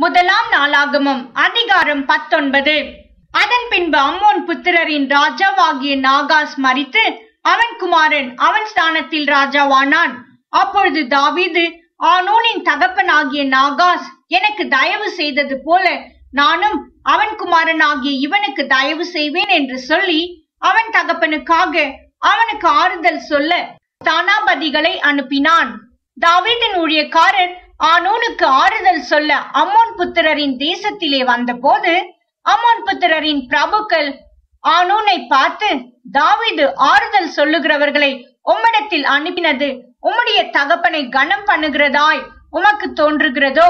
முதலாம் நாளாகமம் அதிகாரம் பத்தொன்பது அதன் பின்பு அம்மோன் புத்திரரின் ராஜாவாகிய நாகாஸ் மரித்து அவன் குமாரன் அவன் ஸ்தானத்தில் ராஜாவானான் அப்பொழுது தாவீது ஆனூனின் தகப்பனாகிய நாகாஸ் எனக்கு தயவு செய்தது போல நானும் அவன் குமாரனாகிய இவனுக்கு தயவு செய்வேன் என்று சொல்லி அவன் தகப்பனுக்காக அவனுக்கு ஆறுதல் சொல்ல தானாபதிகளை அனுப்பினான் தாவீதின் ஊழியக்காரர் ஆனூனுக்கு ஆறுதல் சொல்ல அம்மோன் புத்திரரின் தேசத்திலே வந்தபோது அம்மோன் புத்திரரின் பிரபுக்கள் ஆனூனை பார்த்து தாவீது ஆறுதல் சொல்லுகிறவர்களை உம்மிடத்தில் அனுப்பினது உம்முடைய தகப்பனை கனம் பண்ணுகிறதாய் உமக்கு தோன்றுகிறதோ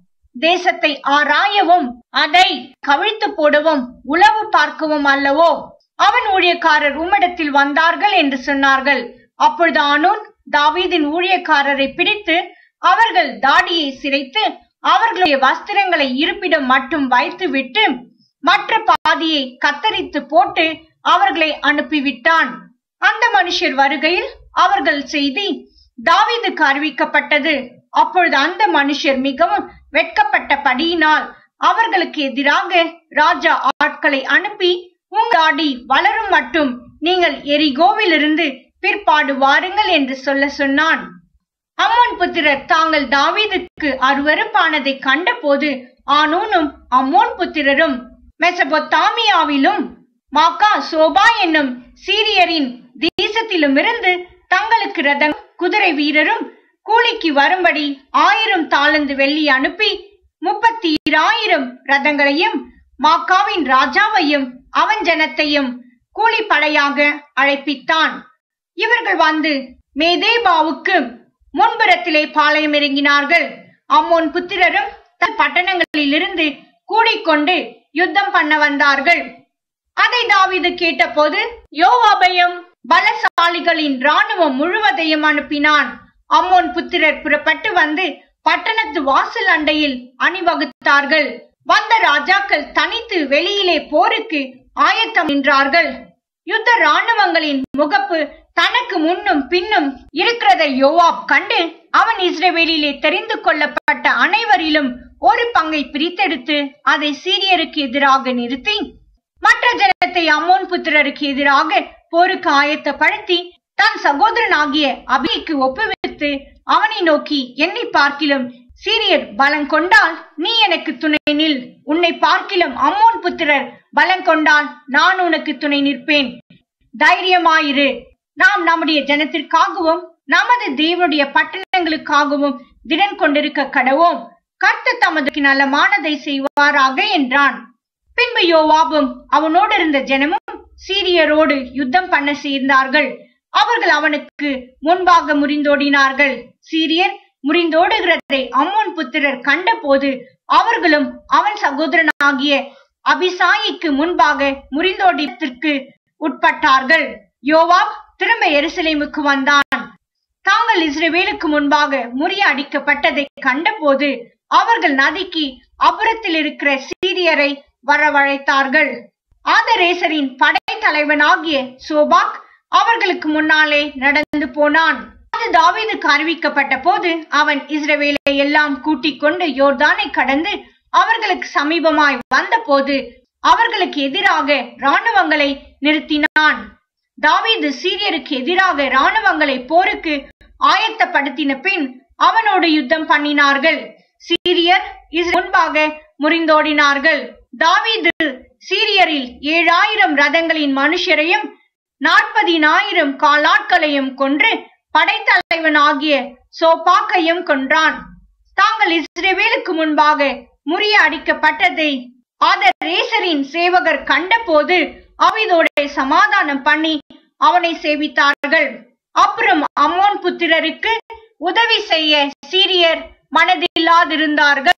தேசத்தை ஆராயவும் அதை கவிழ்த்து போடவும் உளவு பார்க்கவும் அல்லவோ அவன் ஊழியக்காரர் உம்மிடத்தில் வந்தார்கள் என்று சொன்னார்கள் அப்பொழுது ஆனூன் தாவீதின் ஊழியக்காரரை பிடித்து அவர்கள் தாடியை சிரைத்து அவர்களுடைய வஸ்திரங்களை இருப்பிடம் மட்டும் வைத்துவிட்டு மற்ற பாதியை கத்தரித்து போட்டு அவர்களை அனுப்பிவிட்டான் அந்த மனுஷர் வருகையில் அவர்கள் செய்தி தாவீதுக்கு அறிவிக்கப்பட்டது அப்பொழுது அந்த மனுஷர் மிகவும் வெட்கப்பட்டபடியினால் அவர்களுக்கு எதிராக ராஜா ஆட்களை அனுப்பி உங்க தாடி வளரும் மட்டும் நீங்கள் எரிகோவிலிருந்து பிற்பாடு வாருங்கள் என்று சொல்ல சொன்னான் அம்மோன் புத்திரர் தாங்கள் தாவீதுக்கு அருவருப்பானதை கண்டபோது ஆனூனும் அம்மோன் புத்திரரும் மெசபொத்தாமியாவிலும் மாக்கா சோபா என்னும் சீரியரின் தேசத்திலுமிருந்து தங்களுக்கு ரதம் குதிரை வீரரும் கூலிக்கு வரும்படி ஆயிரம் தாளந்து வெள்ளி அனுப்பி முப்பத்தி ஆயிரம் ரதங்களையும் மாக்காவின் ராஜாவையும் அவன் ஜனத்தையும் கூலிப்படையாக அழைப்பித்தான் இவர்கள் வந்து மேதேபாவுக்கு முன்புறத்திலே பாளையம் இறங்கினார்கள் அம்மோன் புத்திரரும் தன் பட்டணங்களிலிருந்து கூடிக்கொண்டு யுத்தம் பண்ண வந்தார்கள் அதை தாவீது கேட்டபோது யோவாபையும் பலசாலிகளின் ராணுவம் முழுவதையும் அனுப்பினான் அம்மோன் புத்திரர் புறப்பட்டு வந்து பட்டணத்து வாசல் அண்டையில் அணிவகுத்தார்கள் வந்த ராஜாக்கள் தனித்து வெளியிலே போருக்கு ஆயத்தம் நின்றார்கள் யுத்த ராணுவங்களின் முகப்பு தனக்கு முன்னும் பின்னும் இருக்கிறதை யோவாப் கண்டு அவன் இஸ்ரவேலிலே தெரிந்து கொள்ளப்பட்ட அனைவரிலும் ஒரு பங்கை பிரித்தெடுத்து அதை சீரியருக்கு எதிராக நிறுத்தி மற்ற ஜனத்தை அம்மோன் புத்திரருக்கு எதிராக போருக்கு ஆயத்தப்படுத்தி தன் சகோதரனாகிய அபிக்கு ஒப்புவித்து அவனை நோக்கி என்னை பார்க்கிலும் சீரியர் பலம் கொண்டால் நீ எனக்கு துணை நில் உன்னை பார்க்கிலும் அம்மோன் புத்திரர் பலம் கொண்டால் நான் உனக்கு துணை நிற்பேன் தைரியமாயிரு நாம் நம்முடைய ஜனத்திற்காகவும் நமது தேவனுடைய பட்டணங்களுக்காகவும் திடன் கொண்டிருக்க கடவோம் கர்த்த தமது நலமானதை செய்வாராக என்றான் பின்பு யோவாபும் அவனோடு இருந்த ஜனமும் சீரியரோடு யுத்தம் பண்ண சேர்ந்தார்கள் அவர்கள் அவனுக்கு முன்பாக முறிந்தோடினார்கள் சீரியர் முறிந்தோடுகிறதை அம்மோன் புத்திரர் கண்டபோது அவர்களும் அவன் சகோதரனாகிய அபிசாயிக்கு முன்பாக முறிந்தோடித்திற்கு உட்பட்டார்கள் யோவாப் திரும்ப எருசலேமுக்கு வந்தான் தாங்கள் இஸ்ரவேலுக்கு முன்பாக முறியடிக்கப்பட்டதை கண்டபோது அவர்கள் நதிக்கு அப்புறத்தில் இருக்கிற சீரியரை வரவழைத்தார்கள் ஆதரேசரின் படை தலைவனாகிய சோபாக் அவர்களுக்கு முன்னாலே நடந்து போனான் அது தாவீதுக்கு அறிவிக்கப்பட்ட போது அவன் இஸ்ரவேலை எல்லாம் கூட்டிக் கொண்டு யோர்தானை கடந்து அவர்களுக்கு சமீபமாய் வந்தபோது அவர்களுக்கு எதிராக ராணுவங்களை நிறுத்தினான் தாவீது சீரியருக்கு எதிராக ராணுவங்களை போருக்கு ஆயத்தப்படுத்தின பின் அவனோடு யுத்தம் பண்ணினார்கள் சீரியர் முன்பாக முறிந்தோடினார்கள் தாவீது சீரியரில் ஏழாயிரம் ரதங்களின் மனுஷரையும் நாற்பதினாயிரம் காலாட்களையும் கொன்று படைத்தலைவனாகிய சோபாக்கையும் கொன்றான் தாங்கள் இஸ்ரேவேலுக்கு முன்பாக முறிய அடிக்கப்பட்டதை ஆதரேசரின் சேவகர் கண்டபோது அவிதோட சமாதானம் பண்ணி அவனை சேவித்தார்கள் அப்புறம் அம்மோன் புத்திரருக்கு உதவி செய்ய சீரியர் மனதில்லாதிருந்தார்கள்